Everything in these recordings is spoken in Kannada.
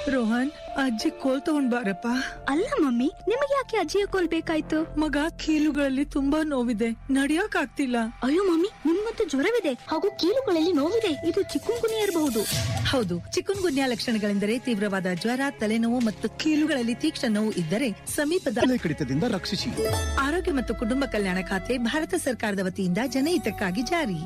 ರೋಹನ್ ಅಜ್ಜಿ ಕೋಲ್ ತಗೊಂಡ್ ಬಾರಪ್ಪ ಅಲ್ಲ ಮಮ್ಮಿ ನಿಮಗೆ ಯಾಕೆ ಅಜ್ಜಿಯ ಕೋಲ್ ಬೇಕಾಯ್ತು ಮಗ ಕೀಲುಗಳಲ್ಲಿ ತುಂಬಾ ನೋವಿದೆ ನಡಿಯಕ್ ಆಗ್ತಿಲ್ಲ ಅಯ್ಯೋ ಮಮ್ಮಿ ನಿಮ್ಮಂತೂ ಜ್ವರವಿದೆ ಹಾಗೂ ಕೀಲುಗಳಲ್ಲಿ ನೋವಿದೆ ಇದು ಚಿಕ್ಕುಂಗುನಿ ಇರಬಹುದು ಹೌದು ಚಿಕನ್ ಗುನ್ಯಾ ಲಕ್ಷಣಗಳೆಂದರೆ ತೀವ್ರವಾದ ಜ್ವರ ತಲೆನೋವು ಮತ್ತು ಕೀಲುಗಳಲ್ಲಿ ತೀಕ್ಷ್ಣ ನೋವು ಇದ್ದರೆ ಸಮೀಪದ ತಲೆ ಕಡಿತದಿಂದ ರಕ್ಷಿಸಿ ಆರೋಗ್ಯ ಮತ್ತು ಕುಟುಂಬ ಕಲ್ಯಾಣ ಖಾತೆ ಭಾರತ ಸರ್ಕಾರದ ವತಿಯಿಂದ ಜನಹಿತಕ್ಕಾಗಿ ಜಾರಿ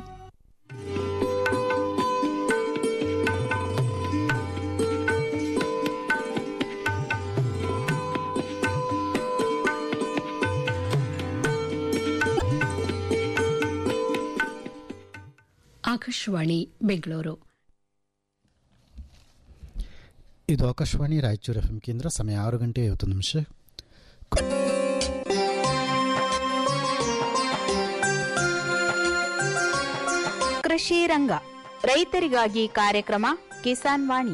ಆಕಾಶವಾಣಿ ಬೆಂಗಳೂರು ಇದು ಆಕಾಶವಾಣಿ ರಾಯಚೂರು ಎಫ್ ಕೇಂದ್ರ ಸಮಯ ಆರು ಗಂಟೆ ಐವತ್ತು ನಿಮಿಷ ಕೃಷಿ ರಂಗ ರೈತರಿಗಾಗಿ ಕಾರ್ಯಕ್ರಮ ಕಿಸಾನ್ ವಾಣಿ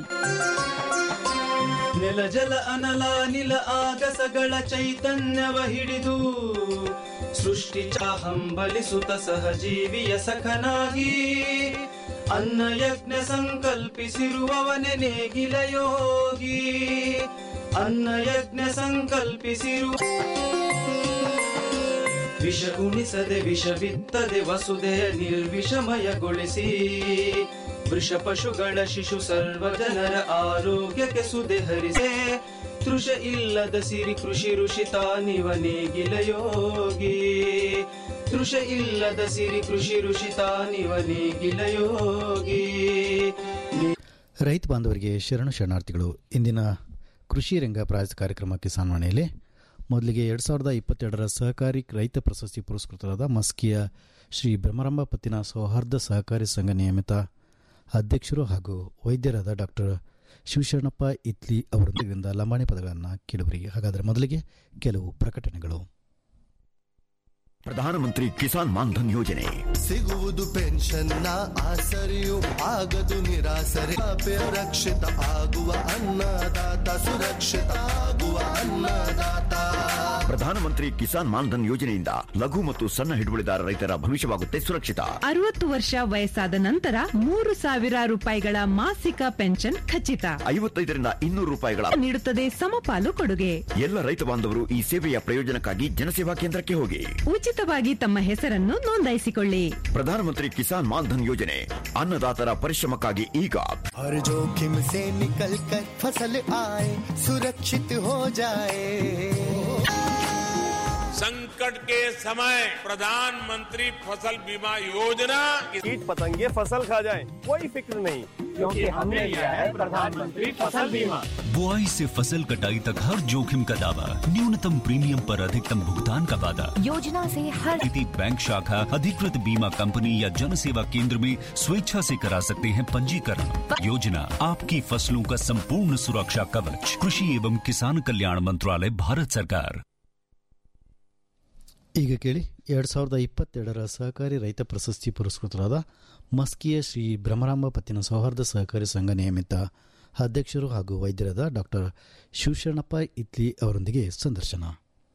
ನೆಲ ಜಲ ಅನಲ ನಿಲ ಆಗಸಗಳ ಚೈತನ್ಯವ ಹಿಡಿದು ಸೃಷ್ಟಿ ಚಾಹಂಬಲಿಸುತ್ತ ಸಹಜೀವಿಯ ಸಖನಾಗಿ ಅನ್ನ ಯಜ್ಞ ಸಂಕಲ್ಪಿಸಿರುವವನೆ ನೇಗಿಲ ಯೋಗಿ ಅನ್ನ ಯಜ್ಞ ಸಂಕಲ್ಪಿಸಿರುವ ವಿಷ ಉಣಿಸದೆ ವಿಷ ಬಿತ್ತದೆ ವಸುದೆಯ ನಿರ್ವಿಷಮಯಗೊಳಿಸಿ ವೃಷ ಪಶುಗಳ ಶಿಶು ಸರ್ವ ಜನರ ಆರೋಗ್ಯಕ್ಕೆ ಸುದೆ ಹರಿಸೆ ತೃಷ ಇಲ್ಲದ ಸಿರಿ ಕೃಷಿ ಋಷಿ ತಾನಿವ ನೇಗಿಲ ಯೋಗಿ ತೃಷ ಇಲ್ಲದ ಸಿರಿ ಕೃಷಿ ಋಷಿ ತಾನಿವ ನೇಗಿಲ ಯೋಗಿ ರೈತ ಬಾಂಧವರಿಗೆ ಶರಣು ಶರಣಾರ್ಥಿಗಳು ಇಂದಿನ ಕೃಷಿ ರಂಗ ಪ್ರಾಯೋಜಿತ ಕಾರ್ಯಕ್ರಮ ಕಿಸಾನ್ ವಾಣಿಯಲ್ಲಿ ಮೊದಲಿಗೆ ಎರಡು ಸಾವಿರದ ಇಪ್ಪತ್ತೆರಡರ ಸಹಕಾರಿ ರೈತ ಪ್ರಶಸ್ತಿ ಪುರಸ್ಕೃತರಾದ ಮಸ್ಕಿಯ ಶ್ರೀ ಬ್ರಹ್ಮರಂಭ ಪತ್ತಿನ ಸೌಹಾರ್ದ ಸಹಕಾರಿ ಸಂಘ ನಿಯಮಿತ ಅಧ್ಯಕ್ಷರು ಹಾಗೂ ವೈದ್ಯರಾದ ಡಾಕ್ಟರ್ ಶಿವಶರಣಪ್ಪ ಇತ್ಲಿ ಅವರೊಂದಿಗಿಂದ ಲಂಬಾಣಿ ಪದಗಳನ್ನು ಕೇಳುವರಿ ಹಾಗಾದರೆ ಮೊದಲಿಗೆ ಕೆಲವು ಪ್ರಕಟಣೆಗಳು ಪ್ರಧಾನಮಂತ್ರಿ ಕಿಸಾನ್ ಮಾನ್ಧನ್ ಯೋಜನೆ ಸಿಗುವುದು ಪೆನ್ಷನ್ನ ಆಸರೆಯು ಆಗದು ನಿರಾಸರೆ ರಕ್ಷಿತ ಆಗುವ ಅನ್ನದಾತ ಸುರಕ್ಷಿತ ಆಗುವ ಅನ್ನದಾತ ಪ್ರಧಾನಮಂತ್ರಿ ಕಿಸಾನ್ ಮಾನ್ಧನ್ ಯೋಜನೆಯಿಂದ ಲಘು ಮತ್ತು ಸಣ್ಣ ಹಿಡುವಳಿದಾರ ರೈತರ ಭವಿಷ್ಯವಾಗುತ್ತೆ ಸುರಕ್ಷಿತ ಅರವತ್ತು ವರ್ಷ ವಯಸ್ಸಾದ ನಂತರ ಮೂರು ಸಾವಿರ ರೂಪಾಯಿಗಳ ಮಾಸಿಕ ಪೆನ್ಷನ್ ಖಚಿತ ಐವತ್ತೈದರಿಂದ ಇನ್ನೂರು ರೂಪಾಯಿಗಳ ನೀಡುತ್ತದೆ ಸಮಪಾಲು ಕೊಡುಗೆ ಎಲ್ಲ ರೈತ ಬಾಂಧವರು ಈ ಸೇವೆಯ ಪ್ರಯೋಜನಕ್ಕಾಗಿ ಜನಸೇವಾ ಕೇಂದ್ರಕ್ಕೆ ಹೋಗಿ ಉಚಿತವಾಗಿ ತಮ್ಮ ಹೆಸರನ್ನು ನೋಂದಾಯಿಸಿಕೊಳ್ಳಿ ಪ್ರಧಾನಮಂತ್ರಿ ಕಿಸಾನ್ ಮಾನ್ಧನ್ ಯೋಜನೆ ಅನ್ನದಾತರ ಪರಿಶ್ರಮಕ್ಕಾಗಿ ಈಗ हर जोखिम से निकल कर फसल आए सुरक्षित हो जाए संकट के समय प्रधानमंत्री फसल बीमा योजना कीट पतंगे फसल खा जाए कोई फिक्र नहीं क्योंकि हमने लिया है प्रधानमंत्री फसल बीमा बुआई से फसल कटाई तक हर जोखिम का दावा न्यूनतम प्रीमियम पर अधिकतम भुगतान का वादा योजना से हर किसी बैंक शाखा अधिकृत बीमा कंपनी या जन सेवा केंद्र में स्वेच्छा से करा सकते हैं पंजीकरण योजना आपकी फसलों का संपूर्ण सुरक्षा कवच कृषि एवं किसान कल्याण मंत्रालय भारत सरकार ಈಗ ಕೇಳಿ ಎರಡು ಸಾವಿರದ ಇಪ್ಪತ್ತೆರಡರ ಸಹಕಾರಿ ರೈತ ಪ್ರಶಸ್ತಿ ಪುರಸ್ಕೃತರಾದ ಮಸ್ಕಿಯ ಶ್ರೀ ಬ್ರಹ್ಮರಾಂಬ ಪತ್ತಿನ ಸೌಹಾರ್ದ ಸಹಕಾರಿ ಸಂಘ ನಿಯಮಿತ ಅಧ್ಯಕ್ಷರು ಹಾಗೂ ವೈದ್ಯರಾದ ಡಾಕ್ಟರ್ ಶಿವಶರಣಪ್ಪ ಇತ್ಲಿ ಅವರೊಂದಿಗೆ ಸಂದರ್ಶನ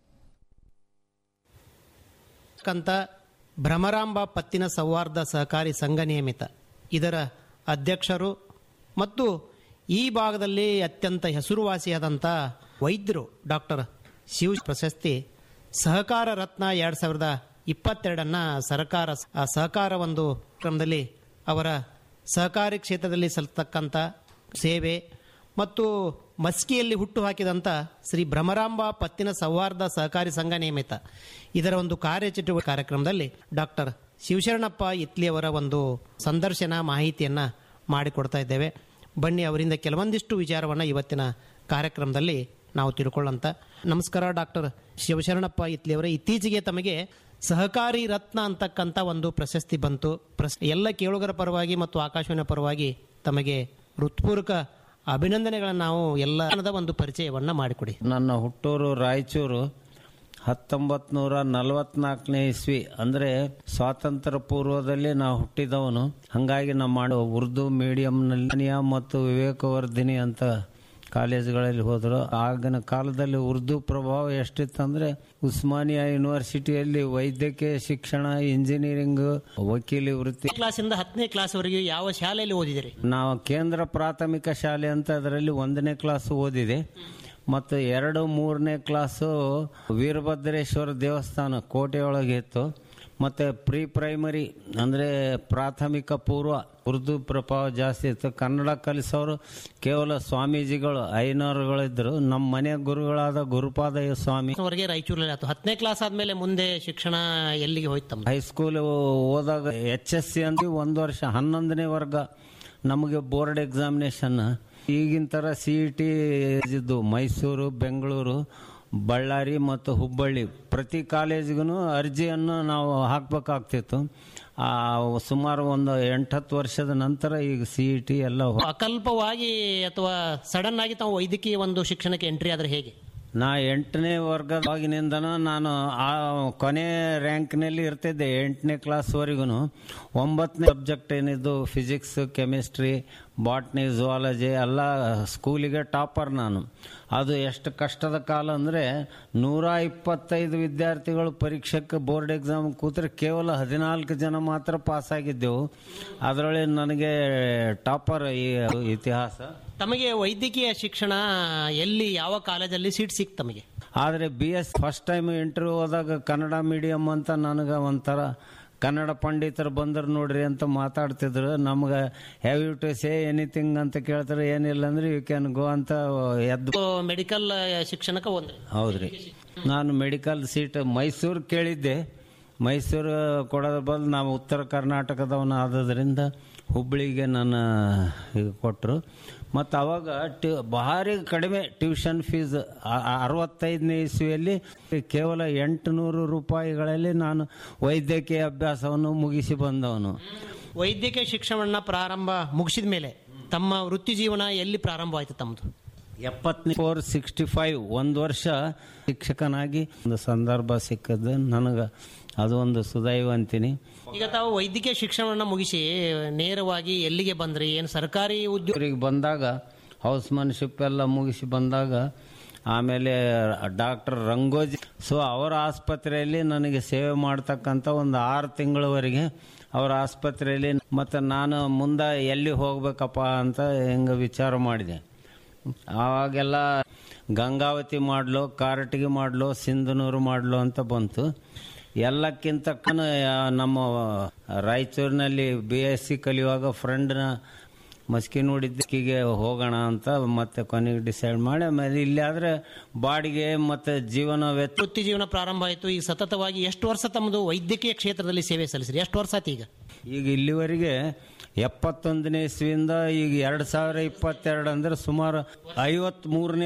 ಕಂತ ಭ್ರಮರಾಂಬ ಪತ್ತಿನ ಸೌಹಾರ್ದ ಸಹಕಾರಿ ಸಂಘ ನಿಯಮಿತ ಇದರ ಅಧ್ಯಕ್ಷರು ಮತ್ತು ಈ ಭಾಗದಲ್ಲಿ ಅತ್ಯಂತ ಹೆಸರುವಾಸಿಯಾದಂಥ ವೈದ್ಯರು ಡಾಕ್ಟರ್ ಶಿವ ಪ್ರಶಸ್ತಿ ಸಹಕಾರ ರತ್ನ ಎರಡು ಸಾವಿರದ ಇಪ್ಪತ್ತೆರಡನ್ನು ಸರ್ಕಾರ ಆ ಸಹಕಾರ ಒಂದು ಕ್ರಮದಲ್ಲಿ ಅವರ ಸಹಕಾರಿ ಕ್ಷೇತ್ರದಲ್ಲಿ ಸಲ್ತಕ್ಕಂಥ ಸೇವೆ ಮತ್ತು ಮಸ್ಕಿಯಲ್ಲಿ ಹುಟ್ಟು ಹಾಕಿದಂಥ ಶ್ರೀ ಭ್ರಮರಾಂಬ ಪತ್ತಿನ ಸೌಹಾರ್ದ ಸಹಕಾರಿ ಸಂಘ ನಿಯಮಿತ ಇದರ ಒಂದು ಕಾರ್ಯಚಟುವಟಿಕೆ ಕಾರ್ಯಕ್ರಮದಲ್ಲಿ ಡಾಕ್ಟರ್ ಶಿವಶರಣಪ್ಪ ಇತ್ಲಿಯವರ ಒಂದು ಸಂದರ್ಶನ ಮಾಹಿತಿಯನ್ನು ಮಾಡಿಕೊಡ್ತಾ ಇದ್ದೇವೆ ಬನ್ನಿ ಅವರಿಂದ ಕೆಲವೊಂದಿಷ್ಟು ವಿಚಾರವನ್ನು ಇವತ್ತಿನ ಕಾರ್ಯಕ್ರಮದಲ್ಲಿ ನಾವು ತಿಳ್ಕೊಳ್ಳೋಂಥ ನಮಸ್ಕಾರ ಡಾಕ್ಟರ್ ಶಿವಶರಣಪ್ಪ ಇತ್ಲಿಯವರೇ ಇತ್ತೀಚೆಗೆ ತಮಗೆ ಸಹಕಾರಿ ರತ್ನ ಅಂತಕ್ಕಂಥ ಒಂದು ಪ್ರಶಸ್ತಿ ಬಂತು ಪ್ರಸ್ ಎಲ್ಲ ಕೇಳುಗರ ಪರವಾಗಿ ಮತ್ತು ಆಕಾಶವಾಣಿಯ ಪರವಾಗಿ ತಮಗೆ ಹೃತ್ಪೂರ್ವಕ ಅಭಿನಂದನೆಗಳನ್ನು ನಾವು ಎಲ್ಲ ಒಂದು ಪರಿಚಯವನ್ನು ಮಾಡಿಕೊಡಿ ನನ್ನ ಹುಟ್ಟೂರು ರಾಯಚೂರು ಹತ್ತೊಂಬತ್ತು ನೂರ ನಲವತ್ನಾಲ್ಕನೇ ಇಸ್ವಿ ಅಂದರೆ ಸ್ವಾತಂತ್ರ್ಯ ಪೂರ್ವದಲ್ಲಿ ನಾವು ಹುಟ್ಟಿದವನು ಹಾಗಾಗಿ ನಮ್ಮ ಮಾಡೋ ಉರ್ದು ಮೀಡಿಯಂನಲ್ಲಿ ಮತ್ತು ವಿವೇಕವರ್ಧಿನಿ ಅಂತ ಕಾಲೇಜ್ಗಳಲ್ಲಿ ಹೋದರು ಆಗಿನ ಕಾಲದಲ್ಲಿ ಉರ್ದು ಪ್ರಭಾವ ಎಷ್ಟಿತ್ತಂದ್ರೆ ಉಸ್ಮಾನಿಯಾ ಯೂನಿವರ್ಸಿಟಿಯಲ್ಲಿ ವೈದ್ಯಕೀಯ ಶಿಕ್ಷಣ ಇಂಜಿನಿಯರಿಂಗ್ ವಕೀಲಿ ವೃತ್ತಿ ಕ್ಲಾಸಿಂದ ಹತ್ತನೇ ಕ್ಲಾಸ್ವರೆಗೆ ಯಾವ ಶಾಲೆಯಲ್ಲಿ ಓದಿದಿರಿ ನಾವು ಕೇಂದ್ರ ಪ್ರಾಥಮಿಕ ಶಾಲೆ ಅಂತ ಅದರಲ್ಲಿ ಒಂದನೇ ಕ್ಲಾಸ್ ಓದಿದೆ ಮತ್ತು ಎರಡು ಮೂರನೇ ಕ್ಲಾಸು ವೀರಭದ್ರೇಶ್ವರ ದೇವಸ್ಥಾನ ಕೋಟೆಯೊಳಗೆ ಇತ್ತು ಮತ್ತು ಪ್ರೀ ಪ್ರೈಮರಿ ಅಂದರೆ ಪ್ರಾಥಮಿಕ ಪೂರ್ವ ಉರ್ದು ಪ್ರಭಾವ ಜಾಸ್ತಿ ಇತ್ತು ಕನ್ನಡ ಕಲಿಸೋರು ಕೇವಲ ಸ್ವಾಮೀಜಿಗಳು ಐನೋರುಗಳಿದ್ದರು ನಮ್ಮ ಮನೆಯ ಗುರುಗಳಾದ ಗುರುಪಾದಯ್ಯ ಸ್ವಾಮಿ ವರೆಗೆ ರಾಯಚೂರಲ್ಲಿ ಆಯ್ತು ಹತ್ತನೇ ಕ್ಲಾಸ್ ಆದ್ಮೇಲೆ ಮುಂದೆ ಶಿಕ್ಷಣ ಎಲ್ಲಿಗೆ ಹೋಯ್ತು ತಮ್ಮ ಹೈಸ್ಕೂಲ್ ಹೋದಾಗ ಎಚ್ ಎಸ್ ಸಿ ಅಂತ ಒಂದು ವರ್ಷ ಹನ್ನೊಂದನೇ ವರ್ಗ ನಮಗೆ ಬೋರ್ಡ್ ಎಕ್ಸಾಮಿನೇಷನ್ ಈಗಿನ ಥರ ಸಿ ಇ ಟಿ ಇದ್ದು ಮೈಸೂರು ಬೆಂಗಳೂರು ಬಳ್ಳಾರಿ ಮತ್ತು ಹುಬ್ಬಳ್ಳಿ ಪ್ರತಿ ಕಾಲೇಜಿಗೂ ಅರ್ಜಿಯನ್ನು ನಾವು ಹಾಕಬೇಕಾಗ್ತಿತ್ತು ಆ, ಸುಮಾರು ಒಂದು ಎಂಟತ್ತು ವರ್ಷದ ನಂತರ ಈಗ ಸಿ ಇ ಟಿ ಎಲ್ಲ ಹೊ- ಅಕಲ್ಪವಾಗಿ ಅಥವಾ ಸಡನ್ ಆಗಿ ತಾವು ವೈದ್ಯಕೀಯ ಒಂದು ಶಿಕ್ಷಣಕ್ಕೆ ಎಂಟ್ರಿ ಆದ್ರೆ ಹೇಗೆ ನಾ ಎಂಟನೇ ವರ್ಗದಾಗಿನಿಂದನೂ ನಾನು ಆ ಕೊನೆ ರ್ಯಾಂಕ್ನಲ್ಲಿ ಇರ್ತಿದ್ದೆ ಎಂಟನೇ ಕ್ಲಾಸ್ವರೆಗೂ ಒಂಬತ್ತನೇ ಸಬ್ಜೆಕ್ಟ್ ಏನಿದ್ದು ಫಿಸಿಕ್ಸ್ ಕೆಮಿಸ್ಟ್ರಿ ಬಾಟ್ನಿ ಝುವಾಲಜಿ ಎಲ್ಲ ಸ್ಕೂಲಿಗೆ ಟಾಪರ್ ನಾನು ಅದು ಎಷ್ಟು ಕಷ್ಟದ ಕಾಲ ಅಂದರೆ ನೂರ ಇಪ್ಪತ್ತೈದು ವಿದ್ಯಾರ್ಥಿಗಳು ಪರೀಕ್ಷೆಗೆ ಬೋರ್ಡ್ ಎಕ್ಸಾಮ್ ಕೂತ್ರೆ ಕೇವಲ ಹದಿನಾಲ್ಕು ಜನ ಮಾತ್ರ ಪಾಸ್ ಆಗಿದ್ದೆವು ಅದರೊಳಗೆ ನನಗೆ ಟಾಪರ್ ಈ ಇತಿಹಾಸ ತಮಗೆ ವೈದ್ಯಕೀಯ ಶಿಕ್ಷಣ ಎಲ್ಲಿ ಯಾವ ಕಾಲೇಜಲ್ಲಿ ಸೀಟ್ ಸಿಕ್ತು ತಮಗೆ ಆದರೆ B S first time interview ಹೋದಾಗ ಕನ್ನಡ ಮೀಡಿಯಂ ಅಂತ ನನಗೆ ಒಂಥರ ಕನ್ನಡ ಪಂಡಿತರು ಬಂದರು ನೋಡ್ರಿ ಅಂತ ಮಾತಾಡ್ತಿದ್ರು ನಮ್ಗೆ have you to say anything ಅಂತ ಕೇಳ್ತಾರೆ ಏನಿಲ್ಲ ಅಂದ್ರೆ ಯು ಕ್ಯಾನ್ ಗೋ ಅಂತ ಎದ್ದು ಮೆಡಿಕಲ್ ಶಿಕ್ಷಣಕ್ಕೆ ಒಂದು ಹೌದ್ರಿ ನಾನು ಮೆಡಿಕಲ್ ಸೀಟ್ ಮೈಸೂರು ಕೇಳಿದ್ದೆ ಮೈಸೂರು ಕೊಡೋದ ಬದಲು ನಾವು ಉತ್ತರ ಕರ್ನಾಟಕದವನು ಆದದ್ರಿಂದ ಹುಬ್ಬಳ್ಳಿಗೆ ನನ್ನ ಇದು ಕೊಟ್ಟರು ಮತ್ತು ಅವಾಗ ಟ್ಯೂ ಭಾರಿ ಕಡಿಮೆ ಟ್ಯೂಷನ್ ಫೀಸ್ ಅರವತ್ತೈದನೇ ಇಸ್ವಿಯಲ್ಲಿ ಕೇವಲ ಎಂಟುನೂರು ರೂಪಾಯಿಗಳಲ್ಲಿ ನಾನು ವೈದ್ಯಕೀಯ ಅಭ್ಯಾಸವನ್ನು ಮುಗಿಸಿ ಬಂದವನು ವೈದ್ಯಕೀಯ ಶಿಕ್ಷಣವನ್ನ ಪ್ರಾರಂಭ ಮುಗಿಸಿದ ಮೇಲೆ ತಮ್ಮ ವೃತ್ತಿ ಜೀವನ ಎಲ್ಲಿ ಪ್ರಾರಂಭ ಆಯ್ತು ತಮ್ಮದು ಎಪ್ಪತ್ತನೇ ಫೋರ್ ಸಿಕ್ಸ್ಟಿ ಫೈವ್ ಒಂದು ವರ್ಷ ಶಿಕ್ಷಕನಾಗಿ ಒಂದು ಸಂದರ್ಭ ಸಿಕ್ಕದ್ದು ನನಗೆ ಅದು ಒಂದು ಸುದೈವ ಅಂತೀನಿ ಈಗ ತಾವು ವೈದ್ಯಕೀಯ ಶಿಕ್ಷಣವನ್ನ ಮುಗಿಸಿ ನೇರವಾಗಿ ಎಲ್ಲಿಗೆ ಬಂದ್ರಿ ಏನು ಸರ್ಕಾರಿ ಉದ್ಯೋಗ ಊರಿಗೆ ಬಂದಾಗ ಹೌಸ್ಮನ್ಶಿಪ್ ಎಲ್ಲ ಮುಗಿಸಿ ಬಂದಾಗ ಆಮೇಲೆ ಡಾಕ್ಟರ್ ರಂಗೋಜಿ ಸೊ ಅವರ ಆಸ್ಪತ್ರೆಯಲ್ಲಿ ನನಗೆ ಸೇವೆ ಮಾಡ್ತಕ್ಕಂಥ ಒಂದು ಆರು ತಿಂಗಳವರೆಗೆ ಅವರ ಆಸ್ಪತ್ರೆಯಲ್ಲಿ ಮತ್ತು ನಾನು ಮುಂದೆ ಎಲ್ಲಿ ಹೋಗ್ಬೇಕಪ್ಪ ಅಂತ ಹಿಂಗೆ ವಿಚಾರ ಮಾಡಿದೆ ಆವಾಗೆಲ್ಲ ಗಂಗಾವತಿ ಮಾಡ್ಲು ಕಾರಟಗಿ ಮಾಡ್ಲು ಸಿಂಧನೂರು ಮಾಡ್ಲು ಅಂತ ಬಂತು ಎಲ್ಲಕ್ಕಿಂತ ಕನ ನಮ್ಮ ರಾಯಚೂರಿನಲ್ಲಿ ಬಿ ಎಸ್ ಸಿ ಕಲಿಯುವಾಗ ಫ್ರೆಂಡ್ನ ಮಸ್ಕಿ ನೋಡಿದ್ದಕ್ಕಿಗೆ ಹೋಗೋಣ ಅಂತ ಮತ್ತೆ ಕೊನೆಗೆ ಡಿಸೈಡ್ ಮಾಡಿ ಆಮೇಲೆ ಇಲ್ಲಿ ಆದರೆ ಬಾಡಿಗೆ ಮತ್ತು ಜೀವನ ವೆಚ್ಚ ವೃತ್ತಿ ಜೀವನ ಪ್ರಾರಂಭ ಆಯಿತು ಈಗ ಸತತವಾಗಿ ಎಷ್ಟು ವರ್ಷ ತಮ್ಮದು ವೈದ್ಯಕೀಯ ಕ್ಷೇತ್ರದಲ್ಲಿ ಸೇವೆ ಸಲ್ಲಿಸಿರಿ ಎಷ್ಟು ವರ್ಷ ಆಯ್ತು ಈಗ ಈಗ ಇಲ್ಲಿವರೆಗೆ ಎಪ್ಪತ್ತೊಂದನೇ ಇಸ್ವಿಯಿಂದ ಈಗ ಎರಡು ಸಾವಿರ ಇಪ್ಪತ್ತೆರಡು ಅಂದ್ರೆ ಸುಮಾರು ಐವತ್ಮೂರನೇ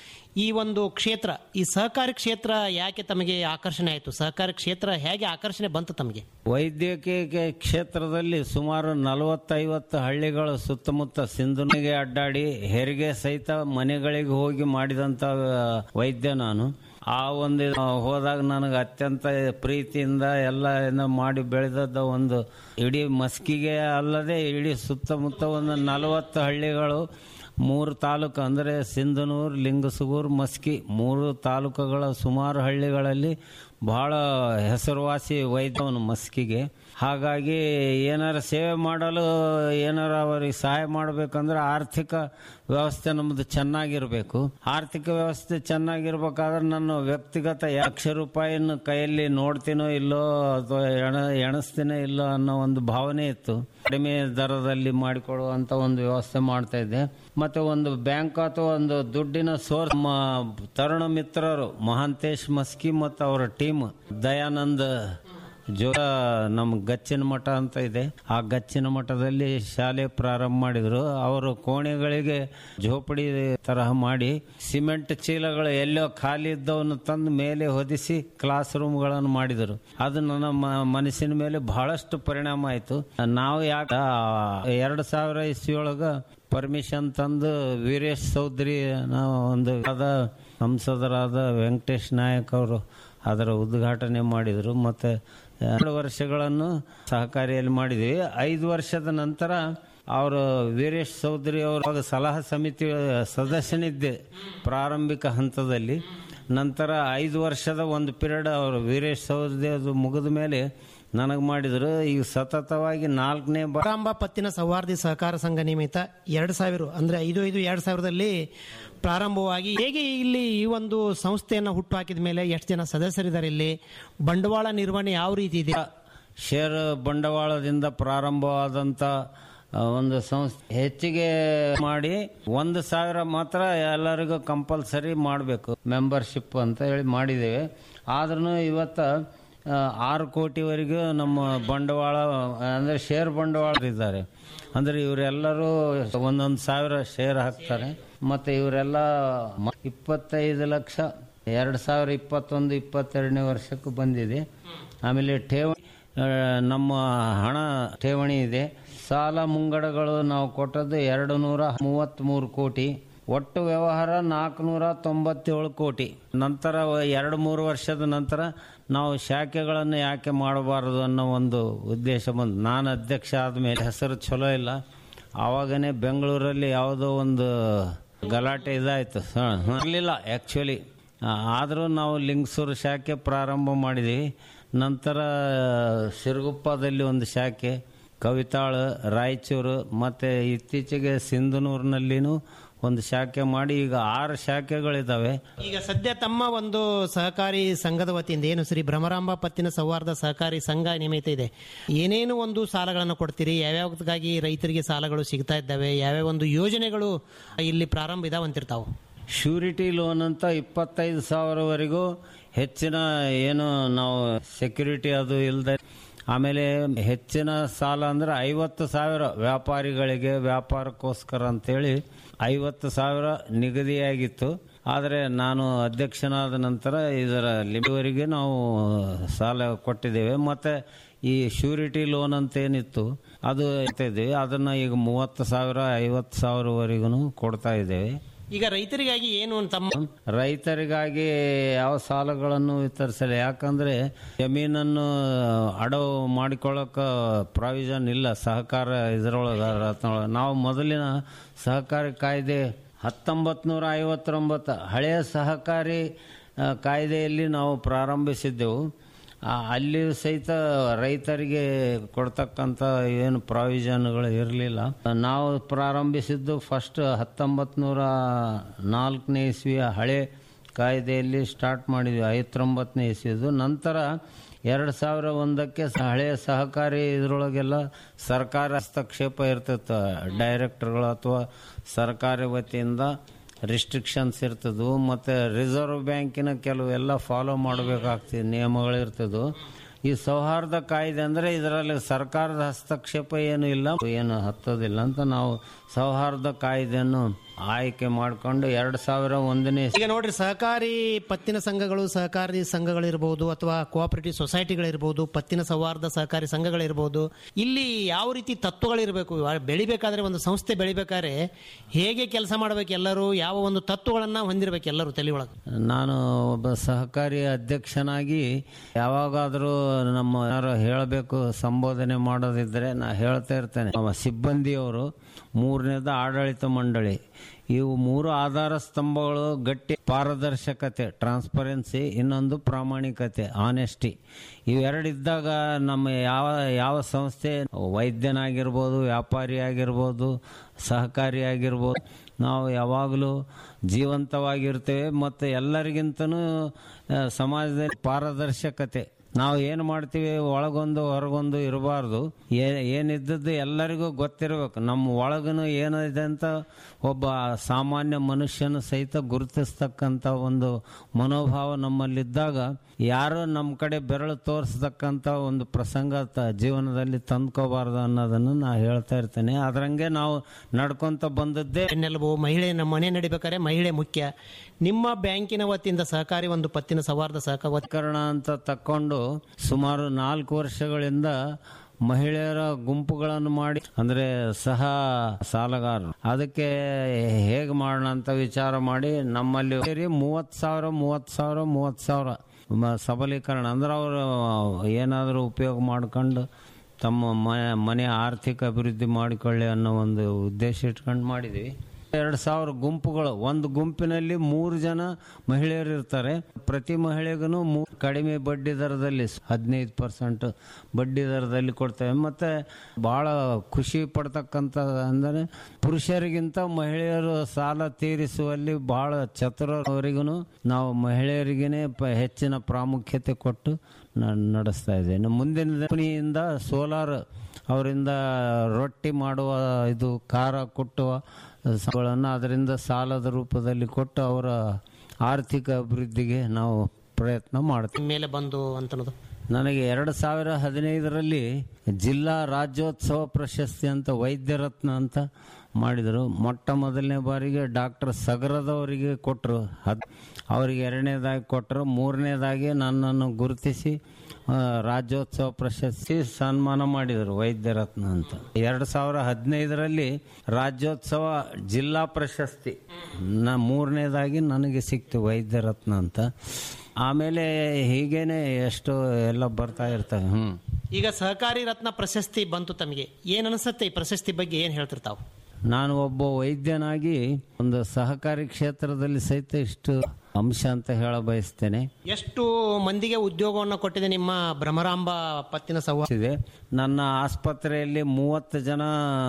ಈ ಒಂದು ಕ್ಷೇತ್ರ ಈ ಸಹಕಾರಿ ಕ್ಷೇತ್ರ ಯಾಕೆ ತಮಗೆ ಆಕರ್ಷಣೆ ಆಯಿತು ಸಹಕಾರಿ ಕ್ಷೇತ್ರ ಹೇಗೆ ಆಕರ್ಷಣೆ ಬಂತು ತಮಗೆ ವೈದ್ಯಕೀಯ ಕ್ಷೇತ್ರದಲ್ಲಿ ಸುಮಾರು ನಲವತ್ತೈವತ್ತು ಹಳ್ಳಿಗಳು ಸುತ್ತಮುತ್ತ ಸಿಂಧುನಿಗೆ ಅಡ್ಡಾಡಿ ಹೆರಿಗೆ ಸಹಿತ ಮನೆಗಳಿಗೆ ಹೋಗಿ ಮಾಡಿದಂತ ವೈದ್ಯ ನಾನು ಆ ಒಂದು ಹೋದಾಗ ನನಗೆ ಅತ್ಯಂತ ಪ್ರೀತಿಯಿಂದ ಎಲ್ಲ ಏನೋ ಮಾಡಿ ಬೆಳೆದದ್ದ ಒಂದು ಇಡೀ ಮಸ್ಕಿಗೆ ಅಲ್ಲದೆ ಇಡೀ ಸುತ್ತಮುತ್ತ ಒಂದು ನಲವತ್ತು ಹಳ್ಳಿಗಳು ಮೂರು ತಾಲೂಕು ಅಂದರೆ ಸಿಂಧನೂರು ಲಿಂಗಸುಗೂರು ಮಸ್ಕಿ ಮೂರು ತಾಲೂಕುಗಳ ಸುಮಾರು ಹಳ್ಳಿಗಳಲ್ಲಿ ಬಹಳ ಹೆಸರುವಾಸಿ ವೈದ್ಯವನು ಮಸ್ಕಿಗೆ ಹಾಗಾಗಿ ಏನಾರ ಸೇವೆ ಮಾಡಲು ಏನಾರ ಅವರಿಗೆ ಸಹಾಯ ಮಾಡಬೇಕಂದ್ರೆ ಆರ್ಥಿಕ ವ್ಯವಸ್ಥೆ ನಮ್ಮದು ಚೆನ್ನಾಗಿರಬೇಕು ಆರ್ಥಿಕ ವ್ಯವಸ್ಥೆ ಚೆನ್ನಾಗಿರ್ಬೇಕಾದ್ರೆ ನನ್ನ ವ್ಯಕ್ತಿಗತ ಲಕ್ಷ ರೂಪಾಯಿನ ಕೈಯಲ್ಲಿ ನೋಡ್ತೀನೋ ಇಲ್ಲೋ ಅಥವಾ ಎಣ ಎಣಿಸ್ತೀನೋ ಇಲ್ಲೋ ಅನ್ನೋ ಒಂದು ಭಾವನೆ ಇತ್ತು ಕಡಿಮೆ ದರದಲ್ಲಿ ಮಾಡಿಕೊಡುವಂತ ಒಂದು ವ್ಯವಸ್ಥೆ ಮಾಡ್ತಾ ಇದ್ದೆ ಮತ್ತೆ ಒಂದು ಬ್ಯಾಂಕ್ ಅಥವಾ ಒಂದು ದುಡ್ಡಿನ ಸೋರ್ಸ್ ನಮ್ಮ ತರುಣ ಮಿತ್ರರು ಮಹಾಂತೇಶ್ ಮಸ್ಕಿ ಮತ್ತು ಅವರ ಟೀಮ್ ದಯಾನಂದ್ ಜೋ ನಮ್ಮ ಗಚ್ಚಿನ ಮಠ ಅಂತ ಇದೆ ಆ ಗಚ್ಚಿನ ಮಠದಲ್ಲಿ ಶಾಲೆ ಪ್ರಾರಂಭ ಮಾಡಿದ್ರು ಅವರು ಕೋಣೆಗಳಿಗೆ ಝೋಪಡಿ ತರಹ ಮಾಡಿ ಸಿಮೆಂಟ್ ಚೀಲಗಳು ಎಲ್ಲೋ ಖಾಲಿ ಇದ್ದವನ್ನು ತಂದು ಮೇಲೆ ಹೊದಿಸಿ ಕ್ಲಾಸ್ ರೂಮ್ಗಳನ್ನು ಮಾಡಿದರು ಅದು ನನ್ನ ಮ- ಮನಸ್ಸಿನ ಮೇಲೆ ಬಹಳಷ್ಟು ಪರಿಣಾಮ ಆಯಿತು ನಾವು ಯಾಕೆ ಎರಡು ಸಾವಿರ ಇಸ್ವಿಯೊಳಗ ಪರ್ಮಿಷನ್ ತಂದು ವೀರೇಶ್ ಚೌಧರಿ ನಾವು ಒಂದು ಆದ ಸಂಸದರಾದ ವೆಂಕಟೇಶ್ ನಾಯಕ್ ಅವರು ಅದರ ಉದ್ಘಾಟನೆ ಮಾಡಿದರು ಮತ್ತು ಎರಡು ವರ್ಷಗಳನ್ನು ಸಹಕಾರಿಯಲ್ಲಿ ಮಾಡಿದ್ವಿ ಐದು ವರ್ಷದ ನಂತರ ಅವರು ವೀರೇಶ್ ಚೌಧರಿ ಅವರು ಸಲಹಾ ಸಮಿತಿ ಸದಸ್ಯನಿದ್ದೆ ಪ್ರಾರಂಭಿಕ ಹಂತದಲ್ಲಿ ನಂತರ ಐದು ವರ್ಷದ ಒಂದು ಪೀರಿಯಡ್ ಅವರು ವೀರೇಶ್ ಚೌಧರಿ ಅದು ಮುಗಿದ ಮೇಲೆ ನನಗೆ ಮಾಡಿದ್ರು ಈಗ ಸತತವಾಗಿ ನಾಲ್ಕನೇ ಬಾ ಭ್ರಮರಾಂಬ ಪತ್ತಿನ ಸೌಹಾರ್ದ ಸಹಕಾರ ಸಂಘ ನಿಯಮಿತ ಎರಡು ಸಾವಿರ ಅಂದ್ರೆ ಐದು ಐದು ಎರಡು ಸಾವಿರದಲ್ಲಿ ಪ್ರಾರಂಭವಾಗಿ ಹೇಗೆ ಇಲ್ಲಿ ಈ ಒಂದು ಸಂಸ್ಥೆಯನ್ನು ಹುಟ್ಟು ಹಾಕಿದ ಮೇಲೆ ಎಷ್ಟು ಜನ ಸದಸ್ಯರಿದ್ದಾರೆ ಇಲ್ಲಿ ಬಂಡವಾಳ ನಿರ್ವಹಣೆ ಯಾವ ರೀತಿ ಇದೆ ಶೇರ್ ಬಂಡವಾಳದಿಂದ ಪ್ರಾರಂಭವಾದಂಥ ಆ, ಒಂದು ಸಂಸ್ಥೆ ಹೆಚ್ಚಿಗೆ ಮಾಡಿ ಒಂದು ಸಾವಿರ ಮಾತ್ರ ಎಲ್ಲರಿಗೂ ಕಂಪಲ್ಸರಿ ಮಾಡಬೇಕು ಮೆಂಬರ್ಶಿಪ್ ಅಂತ ಹೇಳಿ ಮಾಡಿದ್ದೇವೆ ಆದ್ರೂ ಇವತ್ತು ಆ, ಆರು ಕೋಟಿವರೆಗೂ ನಮ್ಮ ಬಂಡವಾಳ ಅಂದರೆ ಶೇರ್ ಬಂಡವಾಳ ಇದ್ದಾರೆ ಅಂದರೆ ಇವರೆಲ್ಲರೂ ಒಂದೊಂದು ಸಾವಿರ ಶೇರ್ ಹಾಕ್ತಾರೆ ಮತ್ತು ಇವರೆಲ್ಲ ಮ- ಇಪ್ಪತ್ತೈದು ಲಕ್ಷ ಎರಡು ಸಾವಿರ ಇಪ್ಪತ್ತೊಂದು ಇಪ್ಪತ್ತೆರಡನೇ ವರ್ಷಕ್ಕೂ ಬಂದಿದೆ ಆಮೇಲೆ ಠೇವಣಿ ಆ, ನಮ್ಮ ಹಣ ಠೇವಣಿ ಇದೆ ಸಾಲ ಮುಂಗಡಗಳು ನಾವು ಕೊಟ್ಟದ್ದು ಎರಡು ನೂರ ಮೂವತ್ತ್ಮೂರು ಕೋಟಿ ಒಟ್ಟು ವ್ಯವಹಾರ ನಾಲ್ಕುನೂರ ತೊಂಬತ್ತೇಳು ಕೋಟಿ ನಂತರ ಎರಡು ಮೂರು ವರ್ಷದ ನಂತರ ನಾವು ಶಾಖೆಗಳನ್ನು ಯಾಕೆ ಮಾಡಬಾರದು ಅನ್ನೋ ಒಂದು ಉದ್ದೇಶ ಬಂದು ನಾನು ಅಧ್ಯಕ್ಷ ಆದಮೇಲೆ ಹೆಸರು ಚಲೋ ಇಲ್ಲ ಆವಾಗನೇ ಬೆಂಗಳೂರಲ್ಲಿ ಯಾವುದೋ ಒಂದು ಗಲಾಟೆ ಇದಾಯಿತು ಇರಲಿಲ್ಲ ಆ್ಯಕ್ಚುಲಿ ಆದರೂ ನಾವು ಲಿಂಗಸೂರು ಶಾಖೆ ಪ್ರಾರಂಭ ಮಾಡಿದ್ದೀವಿ ನಂತರ ಸಿರುಗುಪ್ಪದಲ್ಲಿ ಒಂದು ಶಾಖೆ ಕವಿತಾಳ ರಾಯಚೂರು ಮತ್ತು ಇತ್ತೀಚೆಗೆ ಸಿಂಧನೂರಿನಲ್ಲಿನೂ ಒಂದು ಶಾಖೆ ಮಾಡಿ ಈಗ ಆರು ಶಾಖೆಗಳಿದ್ದಾವೆ ಈಗ ಸದ್ಯ ತಮ್ಮ ಒಂದು ಸಹಕಾರಿ ಸಂಘದ ವತಿಯಿಂದ ಏನು ಶ್ರೀ ಭ್ರಮರಾಂಬ ಪತ್ತಿನ ಸೌಹಾರ್ದ ಸಹಕಾರಿ ಸಂಘ ನಿಯಮಿತ ಇದೆ ಏನೇನು ಒಂದು ಸಾಲಗಳನ್ನು ಕೊಡ್ತೀರಿ ಯಾವ್ಯಾವ್ದಾಗಿ ರೈತರಿಗೆ ಸಾಲಗಳು ಸಿಗ್ತಾ ಇದ್ದಾವೆ ಯಾವ್ಯಾವ ಒಂದು ಯೋಜನೆಗಳು ಇಲ್ಲಿ ಪ್ರಾರಂಭ ಇದಾವಂತಿರ್ತಾವೆ ಶ್ಯೂರಿಟಿ ಲೋನ್ ಅಂತ ಇಪ್ಪತ್ತೈದು ಸಾವಿರವರೆಗೂ ಹೆಚ್ಚಿನ ಏನು ನಾವು ಸೆಕ್ಯೂರಿಟಿ ಅದು ಇಲ್ಲದೆ ಆಮೇಲೆ ಹೆಚ್ಚಿನ ಸಾಲ ಅಂದ್ರೆ ಐವತ್ತು ಸಾವಿರ ವ್ಯಾಪಾರಿಗಳಿಗೆ ವ್ಯಾಪಾರಕ್ಕೋಸ್ಕರ ಅಂತೇಳಿ ಐವತ್ತು ಸಾವಿರ ನಿಗದಿಯಾಗಿತ್ತು ಆದರೆ ನಾನು ಅಧ್ಯಕ್ಷನಾದ ನಂತರ ಇದರ ಲಿಮಿವರೆಗೆ ನಾವು ಸಾಲ ಕೊಟ್ಟಿದ್ದೇವೆ ಮತ್ತು ಈ ಶ್ಯೂರಿಟಿ ಲೋನ್ ಅಂತ ಏನಿತ್ತು ಅದು ಇದ್ದೀವಿ ಅದನ್ನು ಈಗ ಮೂವತ್ತು ಸಾವಿರ ಐವತ್ತು ಸಾವಿರವರೆಗೂ ಕೊಡ್ತಾ ಇದ್ದೇವೆ ಈಗ ರೈತರಿಗಾಗಿ ಏನು ತಮ್ಮ ರೈತರಿಗಾಗಿ ಯಾವ ಸಾಲಗಳನ್ನು ವಿತರಿಸಲ್ಲ ಯಾಕಂದ್ರೆ ಜಮೀನನ್ನು ಅಡವು ಮಾಡಿಕೊಳ್ಳೋಕೆ ಪ್ರಾವಿಷನ್ ಇಲ್ಲ ಸಹಕಾರ ಇದರೊಳಗೆ ರತ್ನೊಳಗೆ. ನಾವು ಮೊದಲಿನ ಸಹಕಾರಿ ಕಾಯ್ದೆ ಹತ್ತೊಂಬತ್ತು ನೂರ ಐವತ್ತೊಂಬತ್ತು ಹಳೆಯ ಸಹಕಾರಿ ಆ, ಕಾಯ್ದೆಯಲ್ಲಿ ನಾವು ಪ್ರಾರಂಭಿಸಿದ್ದೆವು ಆ, ಅಲ್ಲಿಯೂ ಸಹಿತ ರೈತರಿಗೆ ಕೊಡ್ತಕ್ಕಂಥ ಏನು ಪ್ರಾವಿಷನ್ಗಳು ಇರಲಿಲ್ಲ ನಾವು ಪ್ರಾರಂಭಿಸಿದ್ದು ಫಸ್ಟ್ ಹತ್ತೊಂಬತ್ತು ನೂರ ನಾಲ್ಕನೇ ಇಸ್ವಿಯ ಹಳೆ ಕಾಯ್ದೆಯಲ್ಲಿ ಸ್ಟಾರ್ಟ್ ಮಾಡಿದ್ವಿ ಐವತ್ತೊಂಬತ್ತನೇ ಇಸ್ವಿದು ನಂತರ ಎರಡು ಸಾವಿರ ಒಂದಕ್ಕೆ ಸ- ಹಳೆಯ ಸಹಕಾರಿ ಇದರೊಳಗೆಲ್ಲ ಸರ್ಕಾರ ಹಸ್ತಕ್ಷೇಪ ಇರ್ತಿತ್ತು ಡೈರೆಕ್ಟರ್ಗಳು ಅಥವಾ ಸರ್ಕಾರಿ ವತಿಯಿಂದ ರಿಸ್ಟ್ರಿಕ್ಷನ್ಸ್ ಇರ್ತದವು ಮತ್ತು ರಿಸರ್ವ್ ಬ್ಯಾಂಕಿನ ಕೆಲವು ಎಲ್ಲ ಫಾಲೋ ಮಾಡಬೇಕಾಗ್ತದೆ ನಿಯಮಗಳಿರ್ತದವು ಈ ಸೌಹಾರ್ದ ಕಾಯ್ದೆ ಅಂದರೆ ಇದರಲ್ಲಿ ಸರ್ಕಾರದ ಹಸ್ತಕ್ಷೇಪ ಏನು ಇಲ್ಲ ಏನು ಹತ್ತೋದಿಲ್ಲ ಅಂತ ನಾವು ಸೌಹಾರ್ದ ಕಾಯ್ದೆಯನ್ನು ಆಯ್ಕೆ ಮಾಡಿಕೊಂಡು ಎರಡು ಸಾವಿರ ಒಂದನೇ ಈಗ ನೋಡ್ರಿ ಸಹಕಾರಿ ಪತ್ತಿನ ಸಂಘಗಳು ಸಹಕಾರಿ ಸಂಘಗಳಿರ್ಬೋದು ಅಥವಾ ಕೋಆಪರೇಟಿವ್ ಸೊಸೈಟಿಗಳಿರ್ಬೋದು ಪತ್ತಿನ ಸೌಹಾರ್ದ ಸಹಕಾರಿ ಸಂಘಗಳಿರ್ಬೋದು ಇಲ್ಲಿ ಯಾವ ರೀತಿ ತತ್ವಗಳಿರಬೇಕು ಇವಾಗ ಬೆಳಿಬೇಕಾದ್ರೆ ಒಂದು ಸಂಸ್ಥೆ ಬೆಳಿಬೇಕಾದ್ರೆ ಹೇಗೆ ಕೆಲಸ ಮಾಡಬೇಕು ಎಲ್ಲರೂ ಯಾವ ಒಂದು ತತ್ವಗಳನ್ನ ಹೊಂದಿರಬೇಕು ಎಲ್ಲರೂ ತಲೆಯೊಳಗೆ ನಾನು ಒಬ್ಬ ಸಹಕಾರಿ ಅಧ್ಯಕ್ಷನಾಗಿ ಯಾವಾಗಾದರೂ ನಮ್ಮ ಯಾರು ಹೇಳಬೇಕು ಸಂಬೋಧನೆ ಮಾಡೋದಿದ್ರೆ ನಾ ಹೇಳ್ತಾ ಇರ್ತೇನೆ ನಮ್ಮ ಸಿಬ್ಬಂದಿಯವರು ಮೂರನೇದು ಆಡಳಿತ ಮಂಡಳಿ ಇವು ಮೂರು ಆಧಾರ ಸ್ತಂಭಗಳು ಗಟ್ಟಿ ಪಾರದರ್ಶಕತೆ ಟ್ರಾನ್ಸ್ಪರೆನ್ಸಿ ಇನ್ನೊಂದು ಪ್ರಾಮಾಣಿಕತೆ ಆನೆಸ್ಟಿ ಇವೆರಡಿದ್ದಾಗ ನಮ್ಮ ಯಾವ ಯಾವ ಸಂಸ್ಥೆ ವೈದ್ಯನಾಗಿರ್ಬೋದು ವ್ಯಾಪಾರಿ ಆಗಿರ್ಬೋದು ಸಹಕಾರಿ ಆಗಿರ್ಬೋದು ನಾವು ಯಾವಾಗಲೂ ಜೀವಂತವಾಗಿರ್ತೇವೆ ಮತ್ತು ಎಲ್ಲರಿಗಿಂತನೂ ಆ, ಸಮಾಜದಲ್ಲಿ ಪಾರದರ್ಶಕತೆ ನಾವು ಏನು ಮಾಡ್ತೀವಿ ಒಳಗೊಂದು ಹೊರಗೊಂದು ಇರಬಾರ್ದು ಏನಿದ್ದದ್ದು ಎಲ್ಲರಿಗೂ ಗೊತ್ತಿರಬೇಕು ನಮ್ಮ ಒಳಗನು ಏನಿದೆ ಅಂತ ಒಬ್ಬ ಸಾಮಾನ್ಯ ಮನುಷ್ಯನ ಸಹಿತ ಗುರುತಿಸ್ತಕ್ಕಂಥ ಒಂದು ಮನೋಭಾವ ನಮ್ಮಲ್ಲಿದ್ದಾಗ ಯಾರು ನಮ್ಮ ಕಡೆ ಬೆರಳು ತೋರಿಸ್ತಕ್ಕಂಥ ಒಂದು ಪ್ರಸಂಗ ತ- ಜೀವನದಲ್ಲಿ ತಂದ್ಕೋಬಾರ್ದು ಅನ್ನೋದನ್ನು ನಾ ಹೇಳ್ತಾ ಇರ್ತೇನೆ ಅದರಂಗೆ ನಾವು ನಡ್ಕೊಂತ ಬಂದದ್ದೇ ಬೆನ್ನೆಲುಬು ಮಹಿಳೆ ನಮ್ಮ ಮನೆ ನಡಿಬೇಕಾದ್ರೆ ಮಹಿಳೆ ಮುಖ್ಯ ನಿಮ್ಮ ಬ್ಯಾಂಕಿನ ವತಿಯಿಂದ ಸಹಕಾರಿ ಒಂದು ಪತ್ತಿನ ಸೌಹಾರ್ದ ಸಹಕಾರ ವತ್ಕರಣ ಅಂತ ತಕ್ಕೊಂಡು ಸುಮಾರು ನಾಲ್ಕು ವರ್ಷಗಳಿಂದ ಮಹಿಳೆಯರ ಗುಂಪುಗಳನ್ನು ಮಾಡಿ ಅಂದ್ರೆ ಸಹ ಸಾಲಗಾರರು ಅದಕ್ಕೆ ಹೇಗೆ ಮಾಡೋಣ ಅಂತ ವಿಚಾರ ಮಾಡಿ ನಮ್ಮಲ್ಲಿ ಸೇರಿ ಮೂವತ್ತು ಸಾವಿರ ಮೂವತ್ತು ಸಾವಿರ ಮೂವತ್ತು ಸಾವಿರ ಮ- ಸಬಲೀಕರಣ ಅಂದ್ರೆ ಅವರು ಏನಾದರೂ ಉಪಯೋಗ ಮಾಡ್ಕೊಂಡು ತಮ್ಮ ಮ- ಮನೆ ಆರ್ಥಿಕ ಅಭಿವೃದ್ಧಿ ಮಾಡಿಕೊಳ್ಳಿ ಅನ್ನೋ ಒಂದು ಉದ್ದೇಶ ಇಟ್ಕೊಂಡು ಮಾಡಿದ್ವಿ ಎರಡು ಸಾವಿರ ಗುಂಪುಗಳು ಒಂದು ಗುಂಪಿನಲ್ಲಿ ಮೂರು ಜನ ಮಹಿಳೆಯರು ಇರ್ತಾರೆ ಪ್ರತಿ ಮಹಿಳೆಗೂ ಮೂ ಕಡಿಮೆ ಬಡ್ಡಿ ದರದಲ್ಲಿ ಹದಿನೈದು ಪರ್ಸೆಂಟ್ ಬಡ್ಡಿ ದರದಲ್ಲಿ ಕೊಡ್ತೇವೆ ಮತ್ತು ಭಾಳ ಖುಷಿ ಪಡ್ತಕ್ಕಂಥ ಅಂದರೆ ಪುರುಷರಿಗಿಂತ ಮಹಿಳೆಯರು ಸಾಲ ತೀರಿಸುವಲ್ಲಿ ಭಾಳ ಚತುರವರಿಗೂ ನಾವು ಮಹಿಳೆಯರಿಗೇ ಪ ಹೆಚ್ಚಿನ ಪ್ರಾಮುಖ್ಯತೆ ಕೊಟ್ಟು ನಾನು ನಡೆಸ್ತಾ ಇದ್ದೇನೆ ಮುಂದಿನ ಕಂಪನಿಯಿಂದ ಸೋಲಾರ್ ಅವರಿಂದ ರೊಟ್ಟಿ ಮಾಡುವ ಇದು ಖಾರ ಕುಟ್ಟುವ ಗಳನ್ನು ಅದರಿಂದ ಸಾಲದ ರೂಪದಲ್ಲಿ ಕೊಟ್ಟು ಅವರ ಆರ್ಥಿಕ ಅಭಿವೃದ್ಧಿಗೆ ನಾವು ಪ್ರಯತ್ನ ಮಾಡ್ತೀವಿ ಮೇಲೆ ಬಂದು ಅಂತನದು ನನಗೆ ಎರಡು ಸಾವಿರ ಹದಿನೈದರಲ್ಲಿ ಜಿಲ್ಲಾ ರಾಜ್ಯೋತ್ಸವ ಪ್ರಶಸ್ತಿ ಅಂತ ವೈದ್ಯ ರತ್ನ ಅಂತ ಮಾಡಿದರು ಮೊಟ್ಟ ಮೊದಲನೇ ಬಾರಿಗೆ ಡಾಕ್ಟರ್ ಸಗರದವರಿಗೆ ಕೊಟ್ಟರು ಹದ್ ಅವರಿಗೆ ಎರಡನೇದಾಗಿ ಕೊಟ್ಟರು ಮೂರನೇದಾಗಿ ನನ್ನನ್ನು ಗುರುತಿಸಿ ಆ, ರಾಜ್ಯೋತ್ಸವ ಪ್ರಶಸ್ತಿ ಸನ್ಮಾನ ಮಾಡಿದರು ವೈದ್ಯ ರತ್ನ ಅಂತ ಎರಡು ಸಾವಿರ ಹದಿನೈದರಲ್ಲಿ ರಾಜ್ಯೋತ್ಸವ ಜಿಲ್ಲಾ ಪ್ರಶಸ್ತಿ ನ ಮೂರನೇದಾಗಿ ನನಗೆ ಸಿಕ್ತು ವೈದ್ಯ ರತ್ನ ಅಂತ ಆಮೇಲೆ ಹೀಗೇನೆ ಎಷ್ಟು ಎಲ್ಲ ಬರ್ತಾ ಇರ್ತವೆ ಹ್ಞೂ ಈಗ ಸಹಕಾರಿ ರತ್ನ ಪ್ರಶಸ್ತಿ ಬಂತು ತಮಗೆ ಏನ್ ಅನಿಸುತ್ತೆ ಈ ಪ್ರಶಸ್ತಿ ಬಗ್ಗೆ ಏನ್ ಹೇಳ್ತಿರ್ತಾವ ನಾನು ಒಬ್ಬ ವೈದ್ಯನಾಗಿ ಒಂದು ಸಹಕಾರಿ ಕ್ಷೇತ್ರದಲ್ಲಿ ಸಹಿತ ಇಷ್ಟು ಅಂಶ ಅಂತ ಹೇಳ ಬಯಸ್ತೇನೆ ಎಷ್ಟು ಮಂದಿಗೆ ಉದ್ಯೋಗವನ್ನು ಕೊಟ್ಟಿದೆ ನಿಮ್ಮ ಭ್ರಮರಾಂಬ ಪತ್ತಿನ ಸಂವಾದ ಇದೆ ನನ್ನ ಆಸ್ಪತ್ರೆಯಲ್ಲಿ ಮೂವತ್ತು ಜನ